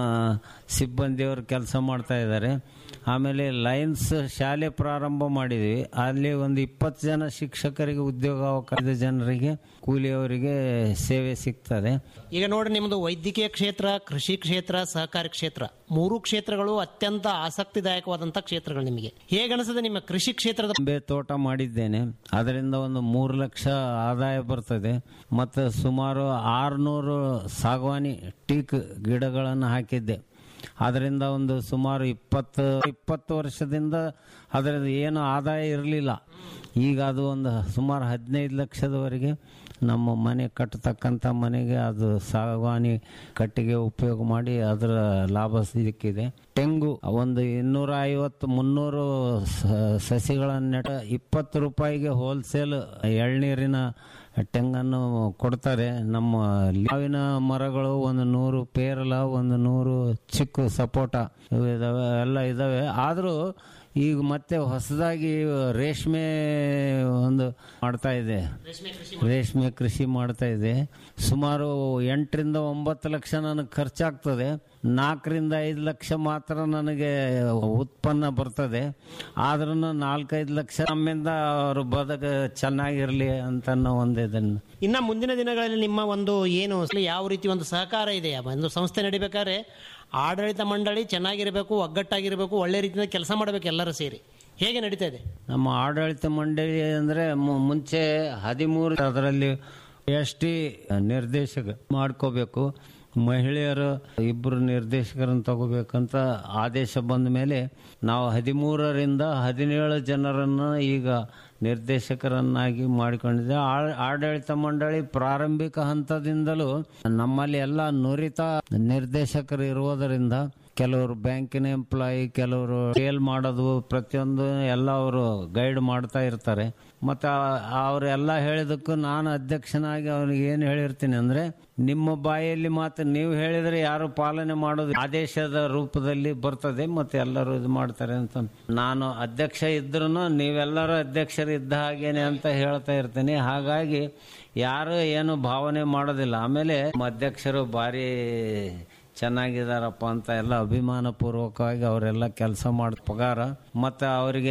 ಸಿಬ್ಬಂದಿಯವರು ಕೆಲಸ ಮಾಡ್ತಾ ಇದ್ದಾರೆ ಆಮೇಲೆ ಲೈನ್ಸ್ ಶಾಲೆ ಪ್ರಾರಂಭ ಮಾಡಿದ್ವಿ ಅಲ್ಲಿ ಒಂದು ಇಪ್ಪತ್ತು ಜನ ಶಿಕ್ಷಕರಿಗೆ ಉದ್ಯೋಗ ಅವಕಾಶ ಜನರಿಗೆ ಕೂಲಿಯವರಿಗೆ ಸೇವೆ ಸಿಗ್ತದೆ ಈಗ ನೋಡಿ ನಿಮ್ಮದು ವೈದ್ಯಕೀಯ ಕ್ಷೇತ್ರ ಕೃಷಿ ಕ್ಷೇತ್ರ ಸಹಕಾರಿ ಕ್ಷೇತ್ರ ಮೂರು ಕ್ಷೇತ್ರಗಳು ಅತ್ಯಂತ ಆಸಕ್ತಿದಾಯಕವಾದಂತಹ ಕ್ಷೇತ್ರಗಳು ನಿಮಗೆ ಹೇಗನಿಸ್ತದೆ ನಿಮ್ಮ ಕೃಷಿ ಕ್ಷೇತ್ರದ ನಿಂಬೆ ತೋಟ ಮಾಡಿದ್ದೇನೆ ಅದರಿಂದ ಒಂದು ಮೂರು ಲಕ್ಷ ಆದಾಯ ಬರ್ತದೆ ಮತ್ತು ಸುಮಾರು ಆರುನೂರು ಸಾಗವಾನಿ ಟೀಕ್ ಗಿಡಗಳನ್ನು ಹಾಕಿದ್ದೆ ಅದರಿಂದ ಒಂದು ಸುಮಾರು ಇಪ್ಪತ್ತು ಇಪ್ಪತ್ತು ವರ್ಷದಿಂದ ಅದರಿಂದ ಏನು ಆದಾಯ ಇರಲಿಲ್ಲ ಈಗ ಅದು ಒಂದು ಸುಮಾರು ಹದಿನೈದು ಲಕ್ಷದವರೆಗೆ ನಮ್ಮ ಮನೆ ಕಟ್ಟತಕ್ಕಂಥ ಮನೆಗೆ ಅದು ಸಾಗವಾನಿ ಕಟ್ಟಿಗೆ ಉಪಯೋಗ ಮಾಡಿ ಅದರ ಲಾಭ ಸಿಕ್ಕಿದೆ ತೆಂಗು ಒಂದು ಇನ್ನೂರ ಐವತ್ತು ಮುನ್ನೂರು ಸ- ಸಸಿಗಳನ್ನು ನೆಟ್ಟ ಇಪ್ಪತ್ತು ರೂಪಾಯಿಗೆ ಹೋಲ್ಸೇಲ್ ಎಳ್ನೀರಿನ ತೆಂಗನ್ನು ಕೊಡ್ತಾರೆ ನಮ್ಮ ಮಾವಿನ ಮರಗಳು ಒಂದು ನೂರು ಪೇರಲ ಒಂದು ನೂರು ಚಿಕ್ಕು ಸಪೋಟ ಇವು ಇದಾವೆ ಎಲ್ಲ ಇದಾವೆ ಆದರೂ ಈಗ ಮತ್ತೆ ಹೊಸದಾಗಿ ರೇಷ್ಮೆ ಒಂದು ಮಾಡ್ತಾ ಇದೆ ರೇಷ್ಮೆ ಕೃಷಿ ಮಾಡ್ತಾ ಇದೆ ಸುಮಾರು ಎಂಟರಿಂದ ಒಂಬತ್ತು ಲಕ್ಷ ನನಗೆ ಖರ್ಚಾಗ್ತದೆ ನಾಲ್ಕರಿಂದ ಐದು ಲಕ್ಷ ಮಾತ್ರ ನನಗೆ ಉತ್ಪನ್ನ ಬರ್ತದೆ ಆದ್ರೂ ನಾಲ್ಕೈದು ಲಕ್ಷ ನಮ್ಮಿಂದ ಅವರು ಬದುಕ ಚೆನ್ನಾಗಿರಲಿ ಅಂತ ನಾವು ಒಂದು ಇದನ್ನು ಇನ್ನ ಮುಂದಿನ ದಿನಗಳಲ್ಲಿ ನಿಮ್ಮ ಒಂದು ಏನು ಯಾವ ರೀತಿ ಒಂದು ಸಹಕಾರ ಇದೆ ಒಂದು ಸಂಸ್ಥೆ ನಡಿಬೇಕಾದ್ರೆ ಆಡಳಿತ ಮಂಡಳಿ ಚೆನ್ನಾಗಿರಬೇಕು ಒಗ್ಗಟ್ಟಾಗಿರಬೇಕು ಒಳ್ಳೆ ರೀತಿಯಿಂದ ಕೆಲಸ ಮಾಡಬೇಕು ಎಲ್ಲರೂ ಸೇರಿ ಹೇಗೆ ನಡೀತಾ ಇದೆ ನಮ್ಮ ಆಡಳಿತ ಮಂಡಳಿ ಅಂದರೆ ಮುಂಚೆ ಹದಿಮೂರು ಅದರಲ್ಲಿ ಎಸ್ ಟಿ ನಿರ್ದೇಶಕ ಮಾಡ್ಕೋಬೇಕು ಮಹಿಳೆಯರು ಇಬ್ಬರು ನಿರ್ದೇಶಕರನ್ನು ತಗೋಬೇಕಂತ ಆದೇಶ ಬಂದ ಮೇಲೆ ನಾವು ಹದಿಮೂರರಿಂದ ಹದಿನೇಳು ಜನರನ್ನು ಈಗ ನಿರ್ದೇಶಕರನ್ನಾಗಿ ಮಾಡಿಕೊಂಡಿದ್ದೆ ಆ- ಆಡಳಿತ ಮಂಡಳಿ ಪ್ರಾರಂಭಿಕ ಹಂತದಿಂದಲೂ ನಮ್ಮಲ್ಲಿ ಎಲ್ಲ ನುರಿತ ನಿರ್ದೇಶಕರು ಇರುವುದರಿಂದ ಕೆಲವರು ಬ್ಯಾಂಕಿನ ಎಂಪ್ಲಾಯಿ ಕೆಲವರು ಸೇಲ್ ಮಾಡೋದು ಪ್ರತಿಯೊಂದು ಎಲ್ಲ ಅವರು ಗೈಡ್ ಮಾಡ್ತಾ ಇರ್ತಾರೆ ಮತ್ತು ಅವರೆಲ್ಲ ಹೇಳಿದಕ್ಕೂ ನಾನು ಅಧ್ಯಕ್ಷನಾಗಿ ಅವ್ರಿಗೆ ಏನು ಹೇಳಿರ್ತೀನಿ ಅಂದರೆ ನಿಮ್ಮ ಬಾಯಲ್ಲಿ ಮಾತ್ರ ನೀವು ಹೇಳಿದರೆ ಯಾರು ಪಾಲನೆ ಮಾಡೋದು ಆದೇಶದ ರೂಪದಲ್ಲಿ ಬರ್ತದೆ ಮತ್ತು ಎಲ್ಲರೂ ಇದು ಮಾಡ್ತಾರೆ ಅಂತ ನಾನು ಅಧ್ಯಕ್ಷ ಇದ್ರೂ ನೀವೆಲ್ಲರೂ ಅಧ್ಯಕ್ಷರು ಇದ್ದ ಹಾಗೇನೆ ಅಂತ ಹೇಳ್ತಾ ಇರ್ತೀನಿ ಹಾಗಾಗಿ ಯಾರು ಏನು ಭಾವನೆ ಮಾಡೋದಿಲ್ಲ ಆಮೇಲೆ ನಮ್ಮ ಅಧ್ಯಕ್ಷರು ಭಾರಿ ಚೆನ್ನಾಗಿದಾರಪ್ಪ ಅಂತ ಎಲ್ಲ ಅಭಿಮಾನ ಪೂರ್ವಕವಾಗಿ ಅವರೆಲ್ಲ ಕೆಲಸ ಮಾಡಿ ಪಗಾರ ಮತ್ತು ಅವರಿಗೆ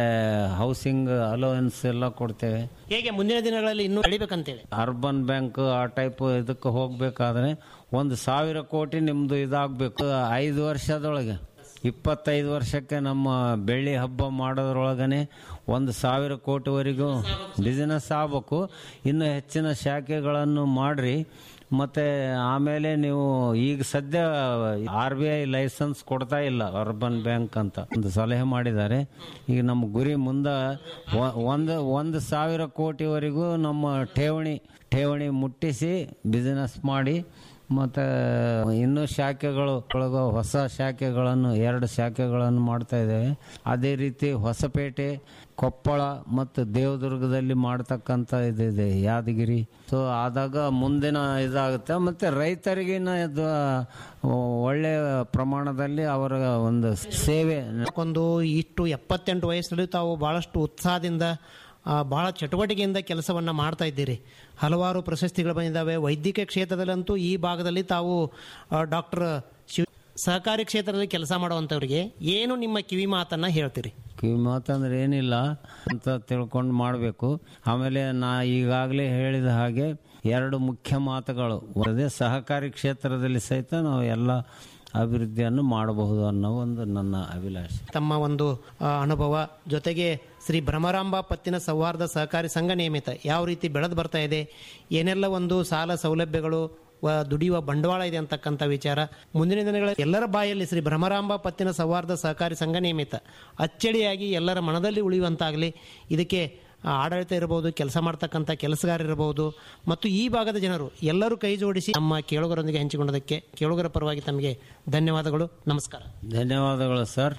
ಹೌಸಿಂಗ್ ಅಲೋವೆನ್ಸ್ ಎಲ್ಲ ಕೊಡ್ತೇವೆ ಹೇಗೆ ಮುಂದಿನ ದಿನಗಳಲ್ಲಿ ಇನ್ನೂ ನಡಿಬೇಕಂತೇಳಿ ಅರ್ಬನ್ ಬ್ಯಾಂಕ್ ಆ ಟೈಪ್ ಇದಕ್ಕೆ ಹೋಗ್ಬೇಕಾದ್ರೆ ಒಂದು ಸಾವಿರ ಕೋಟಿ ನಿಮ್ದು ಇದಾಗಬೇಕು ಐದು ವರ್ಷದೊಳಗೆ ಇಪ್ಪತ್ತೈದು ವರ್ಷಕ್ಕೆ ನಮ್ಮ ಬೆಳ್ಳಿ ಹಬ್ಬ ಮಾಡೋದ್ರೊಳಗನೆ ಒಂದು ಸಾವಿರ ಕೋಟಿವರೆಗೂ ಬಿಸಿನೆಸ್ ಆಗಬೇಕು ಇನ್ನು ಹೆಚ್ಚಿನ ಶಾಖೆಗಳನ್ನು ಮಾಡ್ರಿ ಮತ್ತೆ ಆಮೇಲೆ ನೀವು ಈಗ ಸದ್ಯ ಆರ್ ಬಿ ಐ ಲೈಸೆನ್ಸ್ ಕೊಡ್ತಾ ಇಲ್ಲ ಅರ್ಬನ್ ಬ್ಯಾಂಕ್ ಅಂತ ಒಂದು ಸಲಹೆ ಮಾಡಿದ್ದಾರೆ ಈಗ ನಮ್ಮ ಗುರಿ ಮುಂದೆ ಒ- ಒಂದು ಒಂದು ಸಾವಿರ ಕೋಟಿವರೆಗೂ ನಮ್ಮ ಠೇವಣಿ ಠೇವಣಿ ಮುಟ್ಟಿಸಿ ಬಿಸಿನೆಸ್ ಮಾಡಿ ಮತ್ತು ಇನ್ನೂ ಶಾಖೆಗಳು ಒಳಗ ಹೊಸ ಶಾಖೆಗಳನ್ನು ಎರಡು ಶಾಖೆಗಳನ್ನು ಮಾಡ್ತಾ ಇದ್ದೇವೆ ಅದೇ ರೀತಿ ಹೊಸಪೇಟೆ ಕೊಪ್ಪಳ ಮತ್ತು ದೇವದುರ್ಗದಲ್ಲಿ ಮಾಡ್ತಕ್ಕಂಥ ಇದಿದೆ ಯಾದಗಿರಿ ಸೊ ಆದಾಗ ಮುಂದಿನ ಇದಾಗುತ್ತೆ ಮತ್ತು ರೈತರಿಗಿನ ಇದು ಒಳ್ಳೆಯ ಪ್ರಮಾಣದಲ್ಲಿ ಅವರ ಒಂದು ಸೇವೆ ಒಂದು ಇಷ್ಟು ಎಪ್ಪತ್ತೆಂಟು ವಯಸ್ಸಲ್ಲಿ ತಾವು ಬಹಳಷ್ಟು ಉತ್ಸಾಹದಿಂದ ಆ, ಬಹಳ ಚಟುವಟಿಕೆಯಿಂದ ಕೆಲಸವನ್ನು ಮಾಡ್ತಾ ಇದ್ದೀರಿ ಹಲವಾರು ಪ್ರಶಸ್ತಿಗಳು ಬಂದಿದ್ದಾವೆ ವೈದ್ಯಕೀಯ ಕ್ಷೇತ್ರದಲ್ಲಂತೂ ಈ ಭಾಗದಲ್ಲಿ ತಾವು ಡಾಕ್ಟರ್ ಶಿವ ಸಹಕಾರಿ ಕ್ಷೇತ್ರದಲ್ಲಿ ಕೆಲಸ ಮಾಡುವಂಥವ್ರಿಗೆ ಏನು ನಿಮ್ಮ ಕಿವಿ ಮಾತನ್ನು ಹೇಳ್ತೀರಿ ಕಿವಿ ಮಾತಂದ್ರೆ ಏನಿಲ್ಲ ಅಂತ ತಿಳ್ಕೊಂಡು ಮಾಡಬೇಕು ಆಮೇಲೆ ನಾ ಈಗಾಗಲೇ ಹೇಳಿದ ಹಾಗೆ ಎರಡು ಮುಖ್ಯ ಮಾತುಗಳು ಅದೇ ಸಹಕಾರಿ ಕ್ಷೇತ್ರದಲ್ಲಿ ಸಹಿತ ನಾವು ಎಲ್ಲ ಅಭಿವೃದ್ಧಿಯನ್ನು ಮಾಡಬಹುದು ಅನ್ನೋ ಒಂದು ನನ್ನ ಅಭಿಲಾಷೆ ತಮ್ಮ ಒಂದು ಆ, ಅನುಭವ ಜೊತೆಗೆ ಶ್ರೀ ಭ್ರಮರಾಂಬ ಪತ್ತಿನ ಸೌಹಾರ್ದ ಸಹಕಾರಿ ಸಂಘ ನಿಯಮಿತ ಯಾವ ರೀತಿ ಬೆಳೆದು ಬರ್ತಾ ಇದೆ ಏನೆಲ್ಲ ಒಂದು ಸಾಲ ಸೌಲಭ್ಯಗಳು ವ- ದುಡಿಯುವ ಬಂಡವಾಳ ಇದೆ ಅಂತಕ್ಕಂಥ ವಿಚಾರ ಮುಂದಿನ ದಿನಗಳ ಎಲ್ಲರ ಬಾಯಲ್ಲಿ ಶ್ರೀ ಭ್ರಮರಾಂಬ ಪತ್ತಿನ ಸೌಹಾರ್ದ ಸಹಕಾರಿ ಸಂಘ ನಿಯಮಿತ ಅಚ್ಚಳಿಯಾಗಿ ಎಲ್ಲರ ಮನದಲ್ಲಿ ಉಳಿಯುವಂತಾಗಲಿ ಇದಕ್ಕೆ ಆ, ಆಡಳಿತ ಇರಬಹುದು ಕೆಲಸ ಮಾಡ್ತಕ್ಕಂಥ ಕೆಲಸಗಾರ ಇರಬಹುದು ಮತ್ತು ಈ ಭಾಗದ ಜನರು ಎಲ್ಲರೂ ಕೈ ಜೋಡಿಸಿ ನಮ್ಮ ಕೇಳುಗರೊಂದಿಗೆ ಹಂಚಿಕೊಂಡದಕ್ಕೆ ಕೇಳುಗರ ಪರವಾಗಿ ತಮಗೆ ಧನ್ಯವಾದಗಳು ನಮಸ್ಕಾರ ಧನ್ಯವಾದಗಳು ಸರ್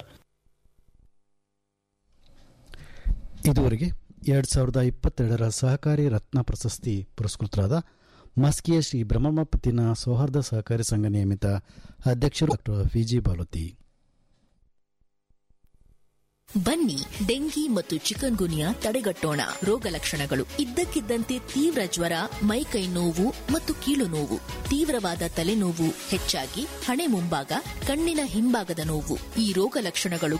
ಇದುವರೆಗೆ ಎರಡು ಸಾವಿರದ ಇಪ್ಪತ್ತೆರಡರ ಸಹಕಾರಿ ರತ್ನ ಪ್ರಶಸ್ತಿ ಪುರಸ್ಕೃತರಾದ ಮಸ್ಕಿಯ ಶ್ರೀ ಬ್ರಹ್ಮಪತ್ತಿನ ಸೌಹಾರ್ದ ಸಹಕಾರಿ ಸಂಘ ನಿಯಮಿತ ಅಧ್ಯಕ್ಷರು ಡಾಕ್ಟರ್ ವಿಜಿ ಬಾಲೋತಿ ಬನ್ನಿ ಡೆಂಗಿ ಮತ್ತು ಚಿಕನ್ ಗುನಿಯಾ ತಡೆಗಟ್ಟೋಣ ರೋಗ ಲಕ್ಷಣಗಳು ಇದ್ದಕ್ಕಿದ್ದಂತೆ ತೀವ್ರ ಜ್ವರ ಮೈಕೈ ನೋವು ಮತ್ತು ಕೀಲು ನೋವು ತೀವ್ರವಾದ ತಲೆನೋವು ಹೆಚ್ಚಾಗಿ ಹಣೆ ಮುಂಭಾಗ ಕಣ್ಣಿನ ಹಿಂಭಾಗದ ನೋವು ಈ ರೋಗ ಲಕ್ಷಣಗಳು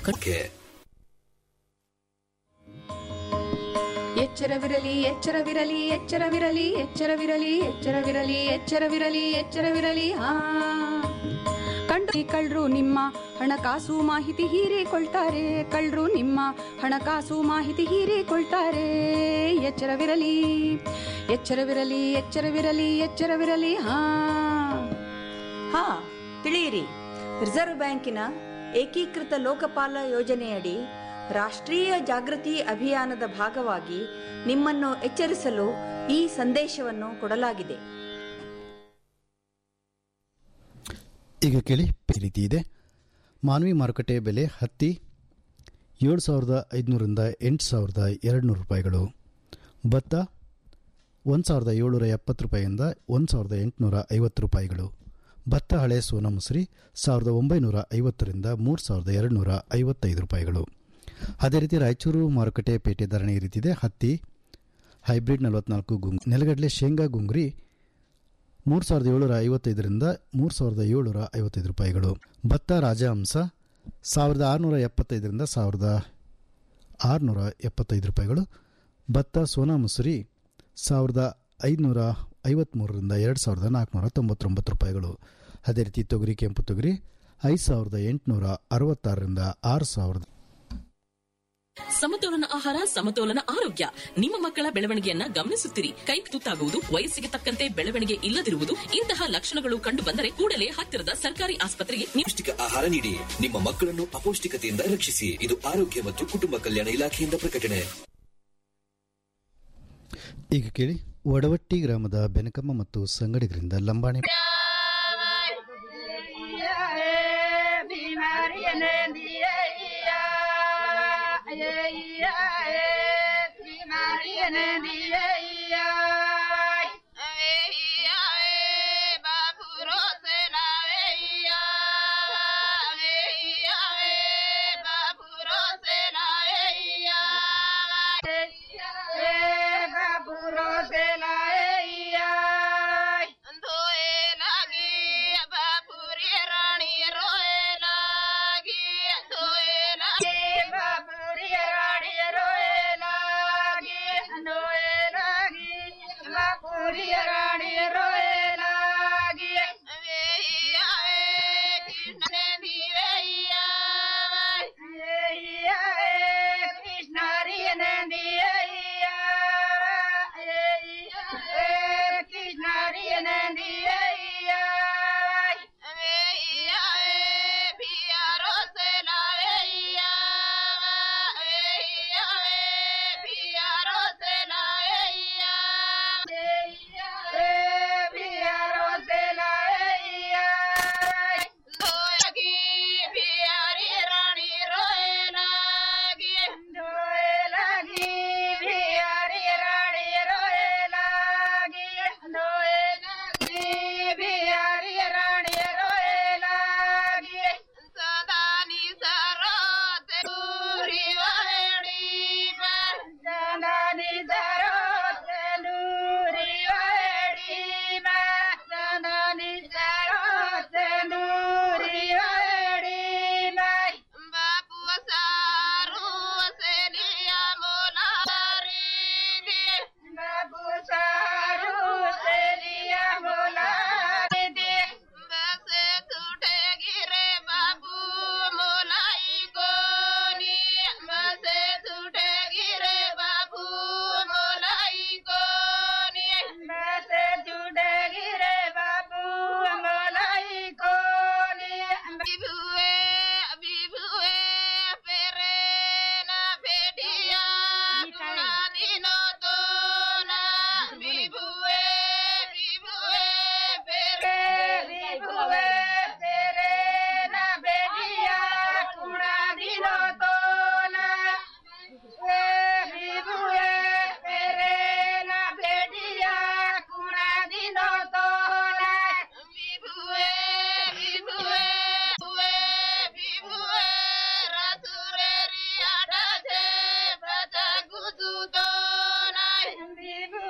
ಎಚ್ಚರವಿರಲಿ ಎಚ್ಚರವಿರಲಿ ಎಚ್ಚರವಿರಲಿ ಎಚ್ಚರವಿರಲಿ ಎಚ್ಚರವಿರಲಿ ಎಚ್ಚರವಿರಲಿ ಎಚ್ಚರವಿರಲಿ ಹಾ ಕಂಡು ಕಳ್ಳರು ನಿಮ್ಮ ಹಣಕಾಸು ಮಾಹಿತಿ ಹೀರಿಕೊಳ್ತಾರೆ ಕಳ್ಳರು ನಿಮ್ಮ ಹಣಕಾಸು ಮಾಹಿತಿ ಹೀರಿಕೊಳ್ತಾರೆ ಎಚ್ಚರವಿರಲಿ ಎಚ್ಚರವಿರಲಿ ಎಚ್ಚರವಿರಲಿ ಎಚ್ಚರವಿರಲಿ ಹಾ ಹಾ ತಿಳಿಯಿರಿ ರಿಸರ್ವ್ ಬ್ಯಾಂಕಿನ ಏಕೀಕೃತ ಲೋಕಪಾಲ ಯೋಜನೆಯಡಿ ರಾಷ್ಟ್ರೀಯ ಜಾಗೃತಿ ಅಭಿಯಾನದ ಭಾಗವಾಗಿ ನಿಮ್ಮನ್ನು ಎಚ್ಚರಿಸಲು ಈ ಸಂದೇಶವನ್ನು ಕೊಡಲಾಗಿದೆ ಈಗ ಕೇಳಿ ಈ ರೀತಿ ಇದೆ ಮಾನವಿ ಮಾರುಕಟ್ಟೆ ಬೆಲೆ ಹತ್ತಿ ಏಳು ಸಾವಿರದ ಐದುನೂರಿಂದ ಎಂಟು ಸಾವಿರದ ಎರಡು ನೂರು ರೂಪಾಯಿಗಳು ಭತ್ತ ಒಂದು ಸಾವಿರದ ಏಳ್ನೂರ ಎಪ್ಪತ್ತು ರೂಪಾಯಿಯಿಂದ ಒಂದು ಸಾವಿರದ ಎಂಟುನೂರ ಐವತ್ತು ರೂಪಾಯಿಗಳು ಭತ್ತ ಹಳೆ ಸೋನಾ ಮುಸ್ರಿ ಸಾವಿರದ ಒಂಬೈನೂರ ಐವತ್ತರಿಂದ ಮೂರು ಸಾವಿರದ ಎರಡು ನೂರ ಐವತ್ತೈದು ರೂಪಾಯಿಗಳು ಅದೇ ರೀತಿ ರಾಯಚೂರು ಮಾರುಕಟ್ಟೆ ಪೇಟೆ ಧಾರಣೆ ಈ ರೀತಿದೆ ಹತ್ತಿ ಹೈಬ್ರಿಡ್ ನಲವತ್ನಾಲ್ಕು ಗುಂಗ್ ನೆಲಗಡಲೆ ಶೇಂಗಾ ಗುಂಗ್ರಿ ಮೂರು ಸಾವಿರದ ಏಳ್ನೂರ ಐವತ್ತೈದರಿಂದ ಮೂರು ಸಾವಿರದ ಏಳ್ನೂರ ಐವತ್ತೈದು ರೂಪಾಯಿಗಳು ಭತ್ತ ರಾಜಹಂಸ ಸಾವಿರದ ಆರುನೂರ ಎಪ್ಪತ್ತೈದರಿಂದ ಸಾವಿರದ ಆರುನೂರ ಎಪ್ಪತ್ತೈದು ರೂಪಾಯಿಗಳು ಭತ್ತ ಸೋನಾ ಮುಸುರಿ ಸಾವಿರದ ಐದುನೂರ ಐವತ್ತ್ಮೂರರಿಂದ ಎರಡು ಸಾವಿರದ ನಾಲ್ಕುನೂರ ತೊಂಬತ್ತೊಂಬತ್ತು ರೂಪಾಯಿಗಳು ಅದೇ ರೀತಿ ತೊಗರಿ ಕೆಂಪು ತೊಗರಿ ಐದು ಸಾವಿರದ ಎಂಟುನೂರ ಅರವತ್ತಾರರಿಂದ ಆರು ಸಾವಿರದ ಸಮತೋಲನ ಆಹಾರ ಸಮತೋಲನ ಆರೋಗ್ಯ ನಿಮ್ಮ ಮಕ್ಕಳ ಬೆಳವಣಿಗೆಯನ್ನ ಗಮನಿಸುತ್ತಿರಿ ಕೈ ತುತ್ತಾಗುವುದು ವಯಸ್ಸಿಗೆ ತಕ್ಕಂತೆ ಬೆಳವಣಿಗೆ ಇಲ್ಲದಿರುವುದು ಇಂತಹ ಲಕ್ಷಣಗಳು ಕಂಡು ಬಂದರೆ ಕೂಡಲೇ ಹತ್ತಿರದ ಸರ್ಕಾರಿ ಆಸ್ಪತ್ರೆಗೆ ನೀವು ಪೌಷ್ಟಿಕ ಆಹಾರ ನೀಡಿ ನಿಮ್ಮ ಮಕ್ಕಳನ್ನು ಅಪೌಷ್ಟಿಕತೆಯಿಂದ ರಕ್ಷಿಸಿ ಇದು ಆರೋಗ್ಯ ಮತ್ತು ಕುಟುಂಬ ಕಲ್ಯಾಣ ಇಲಾಖೆಯಿಂದ ಪ್ರಕಟಣೆ ಈಗ ಕೇಳಿ ಒಡವಟ್ಟಿ ಗ್ರಾಮದ ಬೆನಕಮ್ಮ ಮತ್ತು ಸಂಗಡಿಗರಿಂದ ಲಂಬಾಣಿ ರಾಣಿ ರೋಯಲಾಗಿ ಎಂದೀನು